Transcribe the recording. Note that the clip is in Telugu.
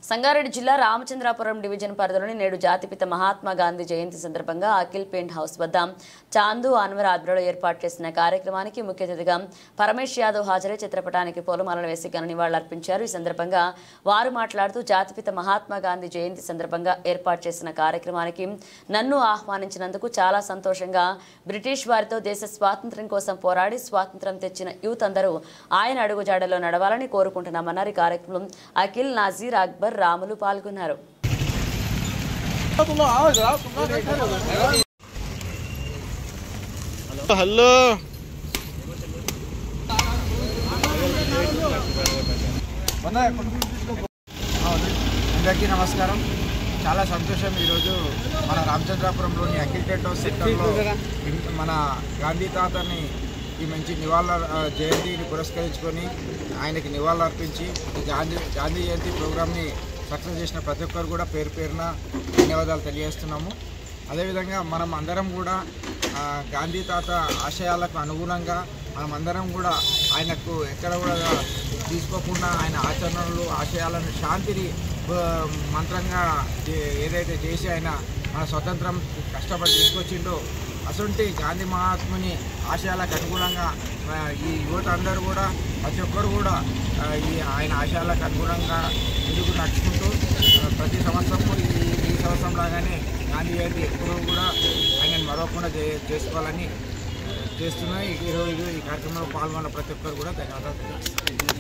సంగారెడ్డి జిల్లా రామచంద్రాపురం డివిజన్ పరిధిలోని నేడు జాతిపిత మహాత్మా గాంధీ జయంతి సందర్భంగా అఖిల్ పెయింట్ హౌస్ వద్ద చాందు అన్వర్ ఆధ్వర్యంలో ఏర్పాటు చేసిన కార్యక్రమానికి ముఖ్య అతిథిగా పరమేష్ యాదవ్ హాజరై చిత్రపటానికి పూలమాలలు వేసి ఘన నివాళులర్పించారు ఈ సందర్భంగా వారు మాట్లాడుతూ జాతిపిత మహాత్మా గాంధీ జయంతి సందర్భంగా ఏర్పాటు చేసిన కార్యక్రమానికి నన్ను ఆహ్వానించినందుకు చాలా సంతోషంగా బ్రిటిష్ వారితో దేశ స్వాతంత్ర్యం కోసం పోరాడి స్వాతంత్ర్యం తెచ్చిన యూత్ అందరూ ఆయన అడుగుజాడలో నడవాలని కోరుకుంటున్నామన్నారు ఈ కార్యక్రమం అఖిల్ నాజీర్ అక్బర్ రాములు పాల్గొన్నారు హలో అందరికీ నమస్కారం చాలా సంతోషం ఈరోజు మన రామచంద్రాపురంలోని అఖిల్ టెంట్ హౌస్ సెంటర్లో మన గాంధీ తాతని ఈ మంచి నివాళుల ఆ, జయంతిని పురస్కరించుకొని ఆయనకి నివాళులు అర్పించి ఈ గాంధీ గాంధీ జయంతి ప్రోగ్రామ్ని సక్సెస్ చేసిన ప్రతి ఒక్కరు కూడా పేరు పేరున ధన్యవాదాలు తెలియజేస్తున్నాము అదేవిధంగా మనం అందరం కూడా ఆ, గాంధీ తాత ఆశయాలకు అనుగుణంగా మనం అందరం కూడా ఆయనకు ఎక్కడ కూడా తీసుకోకుండా ఆయన ఆచరణలు ఆశయాలను శాంతిని ఆ, మంత్రంగా ఏ- ఏదైతే చేసి ఆయన మన స్వతంత్రం కష్టపడి తీసుకొచ్చిండో అసంటి గాంధీ మహాత్ముని ఆశయాలకు అనుగుణంగా ఆ, ఈ యువత అందరూ కూడా ప్రతి ఒక్కరు కూడా ఆ, ఈ ఆయన ఆశయాలకు అనుగుణంగా ముందుకు నడుచుకుంటూ ఆ, ప్రతి సంవత్సరము ఈ ఈ సంవత్సరం లాగానే గాంధీ జయంతి ఎప్పుడూ కూడా ఆయన మరవకుండా చే చేసుకోవాలని చేస్తున్నాయి ఈరోజు ఈ కార్యక్రమంలో పాల్గొన్న ప్రతి ఒక్కరు కూడా ధన్యవాదాలు తెలియజేస్తున్నాను.